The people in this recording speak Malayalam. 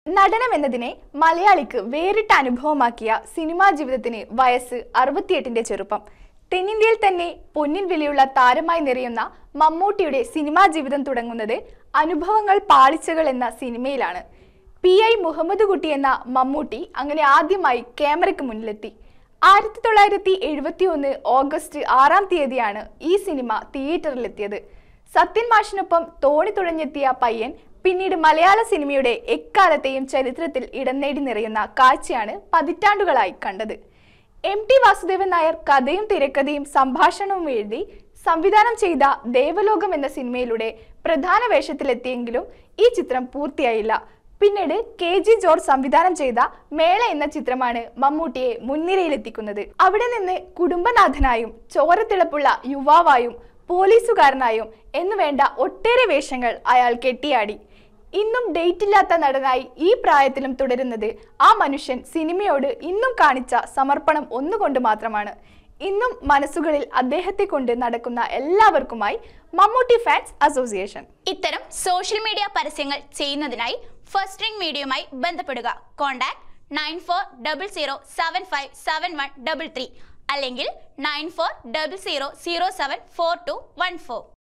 നടനം എന്നതിനെ മലയാളിക്ക് വേറിട്ട അനുഭവമാക്കിയ സിനിമാ ജീവിതത്തിന് വയസ്സ് അറുപത്തിയെട്ടിന്റെ ചെറുപ്പം തെന്നിന്ത്യയിൽ തന്നെ പൊന്നിൻ വിലയുള്ള താരമായി നിറയുന്ന മമ്മൂട്ടിയുടെ സിനിമാ ജീവിതം തുടങ്ങുന്നത് അനുഭവങ്ങൾ പാളിച്ചകൾ എന്ന സിനിമയിലാണ് പി ഐ മുഹമ്മദ് കുട്ടി എന്ന മമ്മൂട്ടി അങ്ങനെ ആദ്യമായി ക്യാമറയ്ക്ക് മുന്നിലെത്തി ആയിരത്തി തൊള്ളായിരത്തി എഴുപത്തി ഒന്ന് ഓഗസ്റ്റ് ആറാം തീയതിയാണ് ഈ സിനിമ തിയേറ്ററിലെത്തിയത് സത്യൻ മാഷിനൊപ്പം തോണി തുഴഞ്ഞെത്തിയ പയ്യൻ പിന്നീട് മലയാള സിനിമയുടെ എക്കാലത്തെയും ചരിത്രത്തിൽ ഇടം നേടി നിറയുന്ന കാഴ്ചയാണ് പതിറ്റാണ്ടുകളായി കണ്ടത് എം ടി വാസുദേവൻ നായർ കഥയും തിരക്കഥയും സംഭാഷണവും എഴുതി സംവിധാനം ചെയ്ത ദേവലോകം എന്ന സിനിമയിലൂടെ പ്രധാന വേഷത്തിലെത്തിയെങ്കിലും ഈ ചിത്രം പൂർത്തിയായില്ല പിന്നീട് കെ ജി ജോർജ് സംവിധാനം ചെയ്ത മേള എന്ന ചിത്രമാണ് മമ്മൂട്ടിയെ മുൻനിരയിലെത്തിക്കുന്നത് അവിടെ നിന്ന് കുടുംബനാഥനായും ചോരത്തിളപ്പുള്ള യുവാവായും പോലീസുകാരനായും എന്നുവേണ്ട ഒട്ടേറെ വേഷങ്ങൾ അയാൾ കെട്ടിയാടി ഇന്നും ഡേറ്റ് ഇല്ലാത്ത നടനായി ഈ പ്രായത്തിലും തുടരുന്നത് ആ മനുഷ്യൻ സിനിമയോട് ഇന്നും കാണിച്ച സമർപ്പണം ഒന്നുകൊണ്ട് മാത്രമാണ് ഇന്നും മനസ്സുകളിൽ അദ്ദേഹത്തെ കൊണ്ട് നടക്കുന്ന എല്ലാവർക്കുമായി മമ്മൂട്ടി ഫാൻസ് അസോസിയേഷൻ ഇത്തരം സോഷ്യൽ മീഡിയ പരസ്യങ്ങൾ ചെയ്യുന്നതിനായി ഫസ്റ്റ് റിംഗ് മീഡിയയുമായി ബന്ധപ്പെടുക contact nine four double zero seven five seven one double three അല്ലെങ്കിൽ nine four double zero zero seven four two one four